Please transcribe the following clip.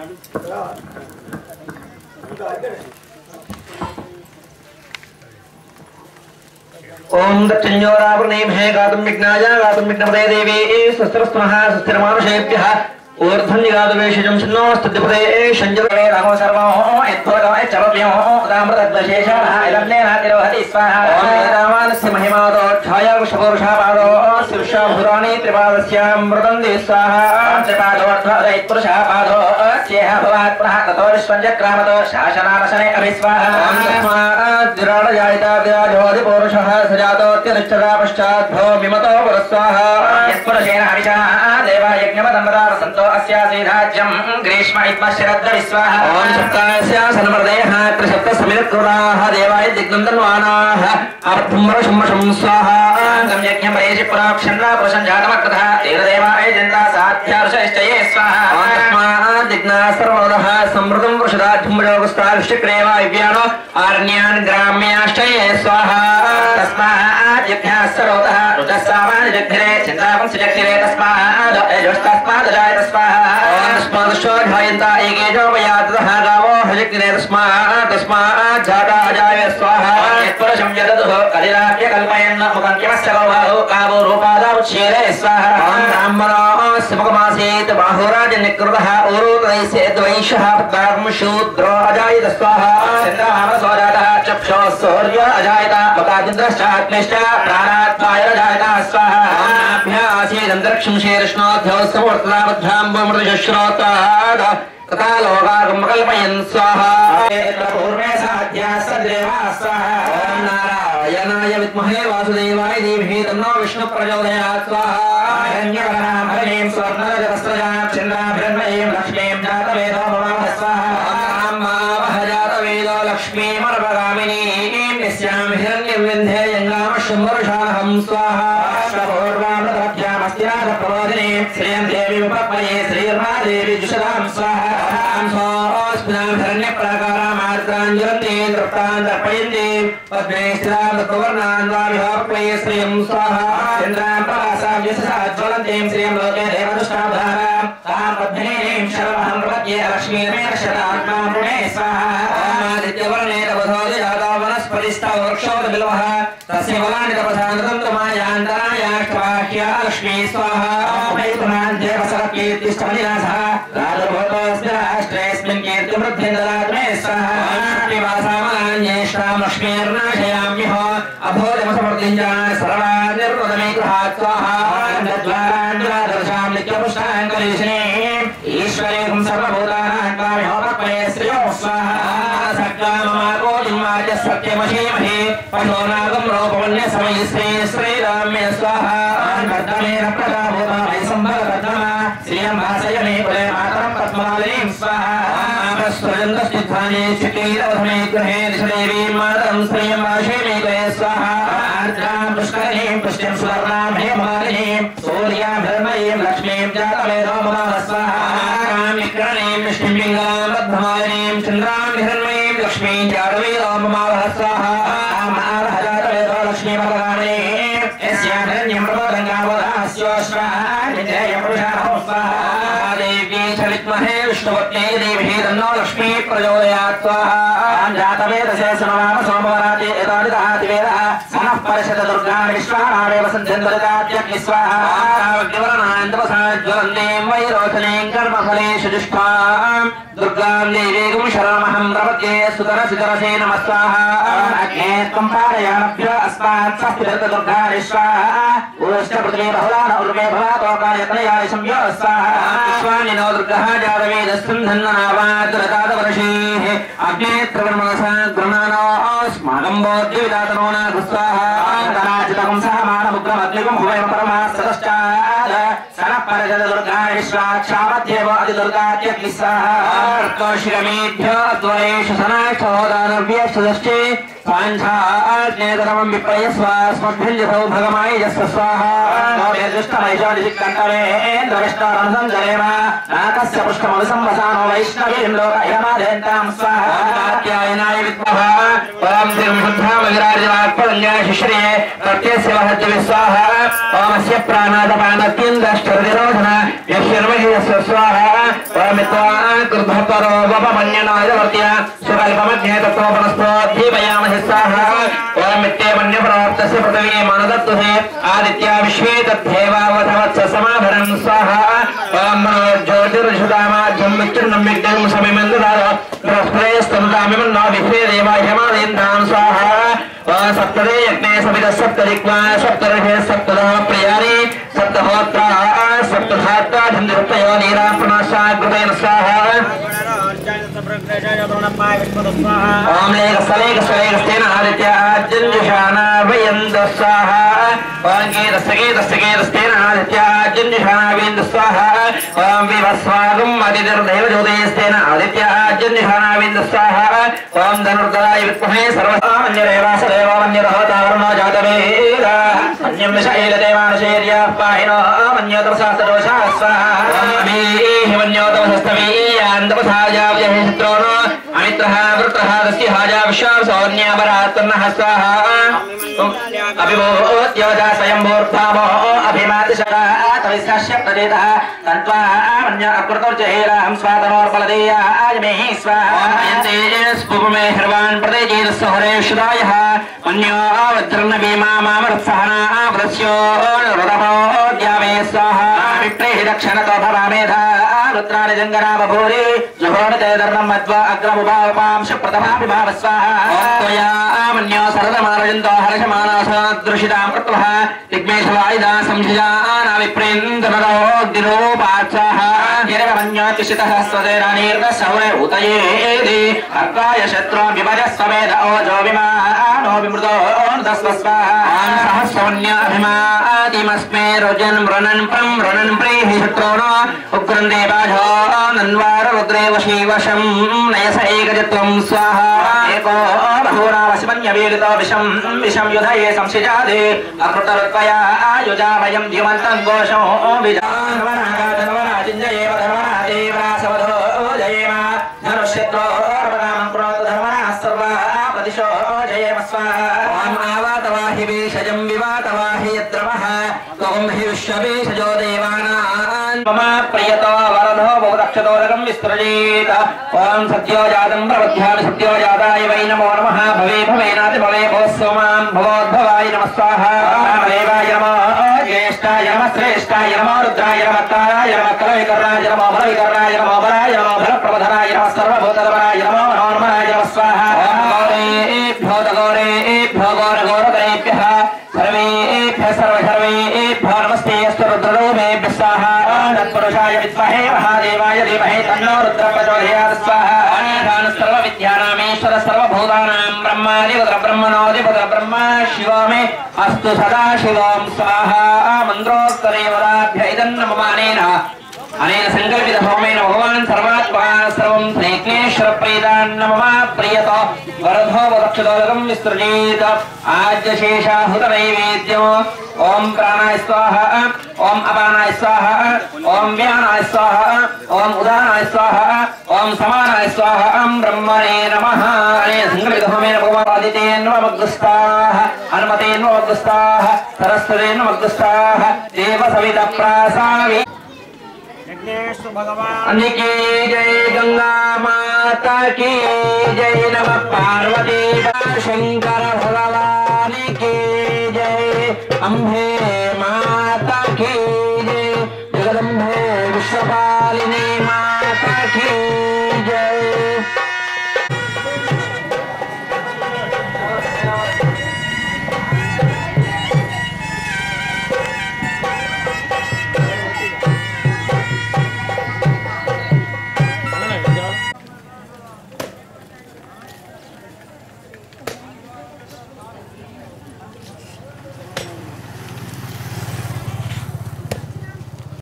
ఓం దక్షిణ్యోరావృణీమహే గాతుం విఘ్నాయ గాతుం విఘ్నపదే దేవీ స్వస్తిరస్మః స్వస్తిరమానుషేభ్యः ఊర్ధ్వన్యగాదువేషజం చిన్నోస్తుతిపదే శంజరే రామో సర్వం యద్భూతం యచ్చరవ్యం ఉదామృతద్వశేషాः ఇదన్నేనాతిరోహతి స్వాహ ఓం రామానస్య మహిమాదో ఛాయ వృషభోరుషాపాదో శీర్షాభురాణి త్రిపాదస్యామృతం దే స్వాహ త్రిపాదోర్ధ్వదైత్పురుషాపాదో స్యేహ భవాత్ పునః తతో విశ్వంజక్రామతో శాసనానశనే అభిస్వాహ జ్రాడజాయితావ్యాజోది పౌరుషः సజాతోత్యరిచ్చదా పశ్చాద్భో మిమతో పురస్వాహ యత్పురుషేణ హవిషా దేవాయజ్ఞమదన్మదా వసంతో అస్యాసీధాజ్యం గ్రీష్మ ఇత్మశరద్ర విశ్వాహ ఓం సప్తాస్య సన్మృదయః త్రిసప్త సమిరకృతాః దేవాయ దిగ్నందన్వానాః అర్థంబరశంభషం స్వాహ యజ్ఞం పరేషి పురాక్షంద్ర పురుషం జాతమకృతః దేవదేవాయ జంతా సాధ్యార్షయశ్చయే స్వాహ తస్మాత్ దిగ్నా సర్వోదః సమృతం వృషదాఢ్యుంబయోగస్తారిష్టిక్రేవ ఇవ్యానో ఆరణ్యాన్ గ్రామ్యాశ్చయే స్వాహ తస్మాత్ యజ్ఞా సర్వోదః రుజస్సామాని జగ్ధిరే చింతాపం సుజగ్ధిరే తస్మాత్ యజస్తస్మాత్ జాయత స్వాహ తస్మాదశ్వఘాయంత ఏకేజోపయాతః గావో హజగ్ధిరే తస్మాత్ తస్మాత్ జాతా అజాయ స్వాహ యత్పురుషం యదదుః కలిలాప్య కల్పయన్న ముఖం కిమస్య గౌహాహు కావో రూపాదావుచ్యేరే స్వాహ బ్రాహ్మణో శుభమాసేత్ బాహురాజ నికృతః ఊరోదయస్య ద్వైషः పద్మార్మ శూద్రో అజాయత స్వాహ చంద్రమామ స్వజాతः చక్షో సూర్య అజాయత మకాచంద్రశ్చాగ్నిశ్చ ప్రాణాత్మాయ అజాయత స్వాహ అభ్యాసేదంతరిక్షం శీర్ష్ణోధ్యో సమూర్తనామధ్యాంబమృతశ్రోతాద తథా లోకాగం కల్పయన్ స్వాహ పూర్వే సాధ్యా సద్రేవా స్వాహ ఓం నారాయణాయ విద్మహే వాసుదేవాయ ధీమహి తన్నో విష్ణు ప్రచోదయాత్ స్వాహ హిరణ్యవర్ణాం హరిణీం స్వర్ణరజతస్రజాం చంద్రాభిరణ్మయీం లక్ష్మీం జాతవేదో మమావహ స్వాహ ఓం మావహ జాతవేదో లక్ష్మీమర్వగామినీం నిస్యాం హిరణ్యం వింధ్యేయంగామ శంభరుషాహం స్వాహ పూర్వామృతభ్యామస్తినాథ ప్రబోధిని శ్రీయం దేవి ఉపపయే శ్రీర్మాదేవి జుషదాం స్వాహ ఓం స్వాస్మినాం హిరణ్య ప్రాకారామార్ద్రాంజలంతే తృప్తాన్ తర్పయంతి పద్మే స్థిరాం తత్వర్ణాన్ వామిహాపయే శ్రీయం స్వాహ చంద్రాం ప్రాసాం యశసా జ్వలంతీం శ్రీయం లోకే దేవదుష్టాధారాం తాం పద్మినీం శరవహం ప్రపద్యే లక్ష్మీర్మే శతాత్మాం రుణే స్వాహ ఆదిత్యవర్ణే తపసోది జాతా వనస్పతిస్థా వృక్షోద బిల్వః తస్య బలాని తపసానృతం తుమాయాంతరాయాష్టవాహ్య లక్ష్మీ స్వాహ ఉపైతుమాన్ దేవసరకీర్తిష్టమనినాథः రాజభూతోऽస్మి రాష్ట్రేऽస్మిన్ కీర్తివృద్ధిन्दదాత్మే స్వాహ శ్రీవాసామాన్యేష్టాం లక్ష్మీర్నాశయామ్యహ అభోజమసమృద్ధింజాన్ సర్వాన్ నిర్వృతమే గృహాత్ స్వాహ దర్శాం నిత్యపుష్టాంకలీశినే ఈశ్వరేకం సర్వభూతానాం కామ్యోపక్వే శ్రియో స్వాహ సక్కామమాకోజిమ్మాచ సత్యమశీమహే పశోనాగం రూపవన్య సమయ శ్రీ శ్రీరామ్య స్వాహ వర్ధమేన ప్రజాభూతామై సంభవతమ శ్రియం భాసయమే కులే మాతరం పద్మాలీం స్వాహ స్వజంతస్థితానే చికీరవధమే గృహే దిశదేవీం మాతరం శ్రియం భాషేమే కులే స్వాహ ఆర్ద్రాం పుష్కరీం పుష్టిం సువర్ణాం హేమాలినీం సూర్యాం ధర్మయీం లక్ష్మీం జాతవేదో మమ స్వాహ కామికరణీం విష్ణుం పింగళాం బద్ధమాలినీం చంద్రాం హిరణ్మయీం లక్ష్మీం జాతవేదో మమ స్వాహ మారహ జాతవేదో లక్ష్మీ భగవానే యస్యాం హిరణ్యం ప్రబోధం గావదాస్యోశ్వాన్ విజయ పురుషాహో స్వాహ దేవ్యై చలిత్మహే విష్ణువత్యై దేవీ తన్నో లక్ష్మీ ప్రచోదయాత్ స్వాహ జాతవేదసే సునవామ సోమవరాతి ఏతాని దహాతి వేదః సనః పరిషద దుర్గాణి విశ్వానామేవ సంధ్యంతరితాత్యగ్ని స్వాహ జ్వలందేం వైరోచనేం కర్మఫలేషు దుష్టాం దుర్గాం దేవీగుం శరణమహం ప్రపద్యే సుతర సుతరసే నమ స్వాహ అగ్నే త్వం పారయామభ్య అస్మాత్ సహృత దుర్గాణి స్వాహ ఊష్ట పృథివీ బహుళాన ఉర్మే భవాతోకాయతనయాయ సంయో స్వాహ విశ్వాని నో దుర్గः జాతవేదస్కంధన్ననావాద్రతాదవర్షేः అగ్నే త్రివర్మనసా గృహాణోస్మాకం బోధ్య విదాతనో నాగస్వాహ కరాచితకం సహ మానముగ్రమగ్నికం హువైమ పరమా సదశ్చాద సనః పరజద దుర్గా విశ్వాక్షామధ్యేవ అతి దుర్గాత్యగ్ని స్వాహ అర్కోశిరమేభ్యో ద్వయేషు సనాక్షోదానవ్యశ్చే సాంఝాజ్ఞేతరమం విప్రయ స్వాస్మభ్యుంజసౌ భగమాయ జస్వ స్వాహ దుష్టమైషోడిజిక్కంఠవేంద్రవిష్ణోరనుసంజలేమ నాకస్య పుష్పమనుసంవసానో వైష్ణవీం లోకయమాదేంతాం స్వాహ కాత్యాయనాయ విద్మహ ఓం శ్రీం శుద్ధామ విరాజవాక్పదంజా శిశ్రే ప్రత్యస్య వహత్య విస్వాహ ఓమస్య ప్రాణాదపానత్యందష్టనిరోధన యశ్వర్మహియస్య స్వాహ ఓమిత్వా కృద్ధపరో వపమన్యనాయవర్త్య సుకల్పమధ్యే తత్వోపనస్తోద్ధీపయామహి స్వాహ ఓమిత్యేమన్యప్రవర్తస్య పృథివీ మనదత్తుహే ఆదిత్య విశ్వే తద్ధేవావధవత్స సమాభరన్ స్వాహ ఓం మనో జ్యోతిర్షుదామాధ్యం విచ్ఛిన్నం విఘ్నం సమిమందుదారో బృహస్పతిస్తముదామిమన్నో విశ్వే దేవాహ్యమాదేంద్రాం స్వాహ ఓం సప్తదే యజ్ఞే సవిద సప్తదిక్వా సప్తర్షే సప్తదః ప్రియాని సప్తహోత్ర సప్తధాత్ర ధన్యరుపయో నీరాపణాశాగ్రతేన స్వాహ ఓం లేక సలేక సలేక స్థేన ఆదిత్య జంజుషాన వయంద స్వాహ ఓం గీత సగీత సగీత స్థేన ఆదిత్య జంజుషాన వేంద స్వాహ ఓం వివస్వాగం అతిథిర్దేవ జ్యోతిస్తేన ఆదిత్య జంజుషాన వేంద స్వాహ ఓం ధనుర్ధరాయ విద్మహే సర్వసామన్యరేవాస దేవామన్యరహతావరణో జాతవేద అన్యం విషైల దేవానుశేర్య పాహినో మన్యోతమశాస్త్రదోషా స్వాహ మన్యోతమశస్తమీయాంతపసాజావ్యహిత్రోణో అమిత్రః వృత్రః దస్య హాజా విశ్వాసోన్యాపరాత్మనః స్వాహ అభిభూత్యోజా స్వయంభూర్ధామో అభిమాతిశకాతవిశ్య ప్రదేతः తన్త్వా మన్య అకృతోర్జహేరాం స్వాతనోర్బలదేయాయ స్వాహయంతే స్పుమే హర్వాన్ ప్రదేజేతస్సహరేషుదాయः మన్యో వజ్రన్న భీమా మామరుత్సహనా వృత్స్యో రుదమోద్యామే స్వాహ విప్రేహి దక్షిణతో భవామేధా రుద్రాని జంగనా బభూరి జభోనతే ధర్మం మధ్వ అగ్రముభావపాంశ ప్రథమాపి భావ స్వాహ త్వయా మన్యో సరదమారజంతో హర్షమానాసదృషితాం కృత్వః విఘ్నేశ వాయిదా సంశయానా విప్రేంద్రనరోగ్నిరూపాత్సాహ గిరమన్యోతిషితः స్వదేరానీర్గ సౌరే ఉతయేది అర్కాయ శత్రు విభజస్వమేధ ఓజో విమానో విమృతో సహస్రవన్యాభిమాతిమస్మే రుజన్ మృణన్ ప్రం మృణన్ ప్రీహి శత్రోణో ఉగ్రం దేవాజో నన్వార రుద్రేవ శివశం నయస ఏకజత్వం స్వాహ ఏకో బహూరావశమన్యవీడితో విషం విషం యుధయే సంశిజాదే అకృతరుత్వయా యుజామయం ధ్యుమంతం ఘోషం విజానవనాగాధనవనాజింజయేవ ధర్మనాదేవరాసవధో జయేమ ధనుష్యత్రో రమణామం ప్రోతు ధర్మణా సర్వా ప్రదిశో జయేమ స్వాహ ఆవాతవాహి వేషజం వివాతవాహి యద్రమః త్వం హి విశ్వవేషజో దేవానాన్ మమ ప్రియతో వరదో బహుదక్షతోరకం విస్తృజేత ఓం సత్యో జాతం ప్రబధ్యామి సత్యో జాతాయ వై నమో నమః భవే భవేనాతి భవే భవస్వమాం భవోద్భవాయ నమః స్వాహ దేవాయ నమో జ్యేష్ఠాయ నమ శ్రేష్ఠాయ నమో రుద్రాయ నమత్తారాయ నమ కలవికర్ణాయ నమో బలవికర్ణాయ నమో బలాయ నమో బలప్రబధనాయ నమ సర్వభూతరమణాయ నమో మనోన్మనాయ నమ స్వాహ గౌరేభ్యో గౌరేభ్యో గౌర గౌరవరేభ్యः సర్వేభ్యः సర్వ సర్వేభ్యో నమస్తే అస్తు రుద్రరూపేభ్యः స్వాహ తత్పురుషాయ విద్మహే మహాదేవాయ ధీమహి తన్నో రుద్ర ప్రచోదయాత్ స్వాహ అనిధాన సర్వ విద్యానామేశ్వర సర్వభూతానాం బ్రహ్మాదిపుత్ర బ్రహ్మణోదిపుత్ర బ్రహ్మ శివో మే అస్తు సదా శివం స్వాహ మంత్రోత్తరేవరాభ్య ఇదన్నమమానేన అనేన సంకల్పిత హోమేన భగవాన్ సర్వాత్మా సర్వం శ్రీకృష్ణ ప్రీతాన్న మమ ప్రియత వరధో వదక్షదోలకం విసృజేత ఆద్య శేషాహుత నైవేద్యం ఓం ప్రాణాయ స్వాహ ఓం అపానాయ స్వాహ ఓం వ్యానాయ స్వాహ ఓం ఉదానాయ స్వాహ ఓం సమానాయ స్వాహ బ్రహ్మణే నమః అనేన సంకల్పిత హోమేన భగవాన్ ఆదితేన్వమగ్రస్తాః హనుమతేన్వమగ్రస్తాః సరస్వతేన్వమగ్రస్తాః దేవ సవిత ప్రాసావి विघ्नेश्वर भगवान అందుకే జై గంగా మాత కీ జై నమ పార్వతీ శంకర